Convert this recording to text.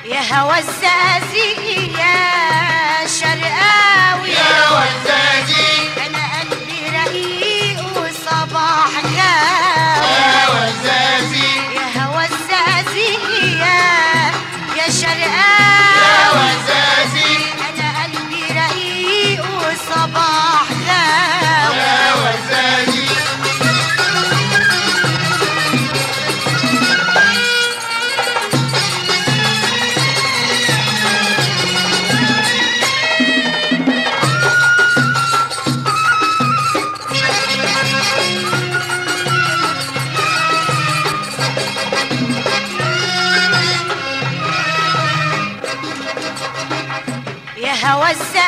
يا هوى الزازي يا شرقاوي يا وزازي انا قلبي رقيق وصباح غاوي يا وزازي يا هوى الزازي يا يا يا شرقاوي وزازي انا قلبي رقيق وصباح غاوي يا وزازي يا هوى الزازي